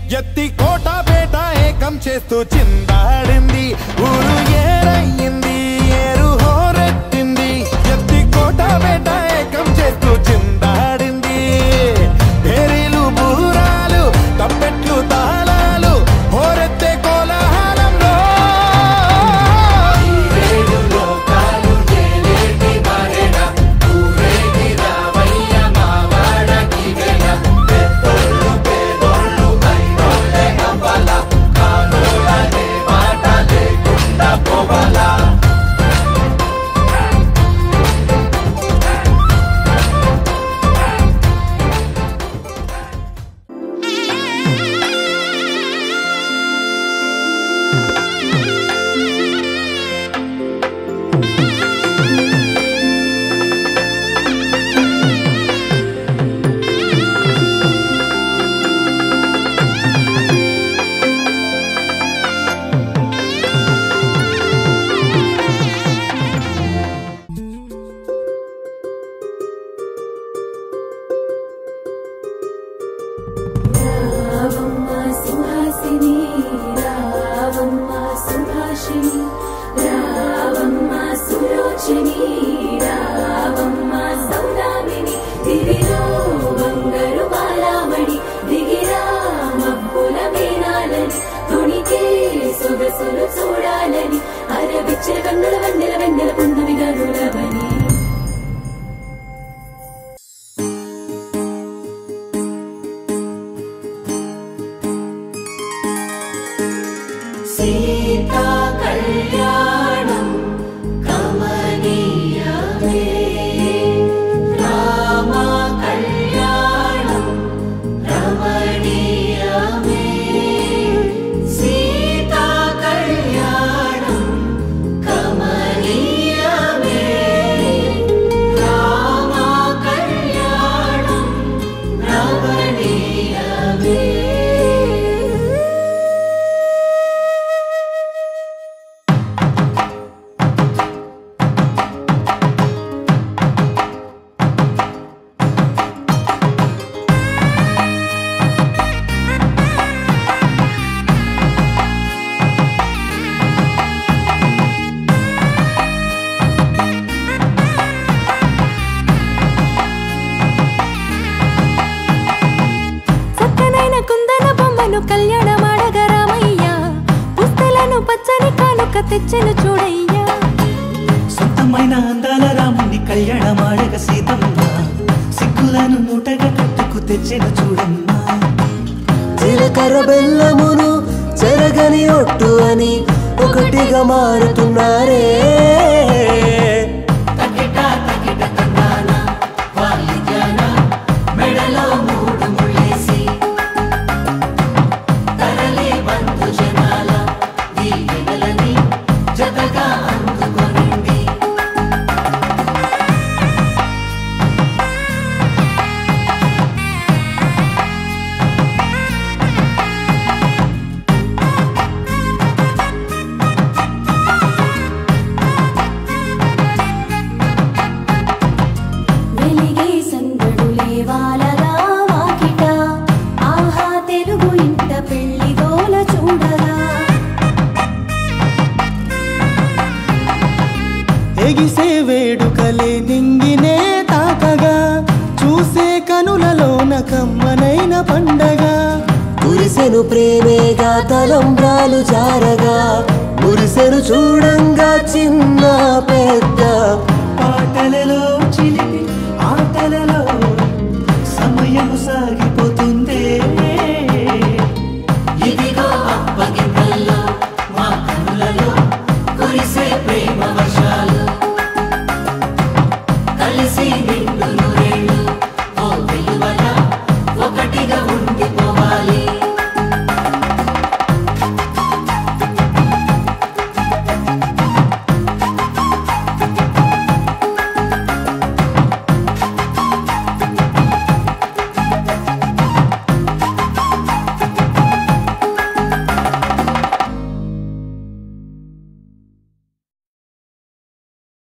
ఎత్తి కోట పేట ఏకం చేస్తూ చిందాడింది ఊరు ఏరయ్యింది ఏరు హోరెత్తింది ఎత్తి కోట పేట ఏకం చేస్తూ చిందాడింది పేరీలు బూరాలు తప్పెట్లు తాళాలు హోరెత్తే కోలాహలంలో రావమ్మ సుహాసిని రావమ్మ సుభాషిణి రావమ్మ సులోచని రావమ్మ సౌదామిని దివిలో బంగారు బాలామణి దిగిరా మబ్బుల మేనాలని తొణికే సొగసులు చూడాలని అరవిచ్చే కన్నుల వెన్నెల వెన్నెల పున్నమి గరులవని సీతా కళ్యాణం కమనీయమే రామ కళ్యాణం రమణీయమే సీతా కళ్యాణం కమనీయమే రామ కళ్యాణం రమణీయమే చక్కనైన కుందన బొమ్మను కళ్యాణమాడగ రామయ్య పుస్తలను పచ్చని కానుక తెచ్చెను చూడయ్యా సొంతమైన అందాల రాముని కళ్యాణమాడగ సీతమ్మ సిగ్గులను మూటగా కట్టుకు తెచ్చిన చూడమ్మా జీలకర్ర బెల్లమును చెరగని ఒట్టు అని ఒకటిగా మారుతున్నారే వెలిగే సందడులే వాలగా వాకిట ఆహా తెలుగు ఇంట పెళ్లి గోల చూడగా ఎగిసే వేడుకలే నింగినే తాకగా చూసే కనులలోన కమ్మనైన పండగ కురిసెను ప్రేమేగా తలంబ్రాలు జారగా మురిసెను చూడంగా చిన్న పెద్ద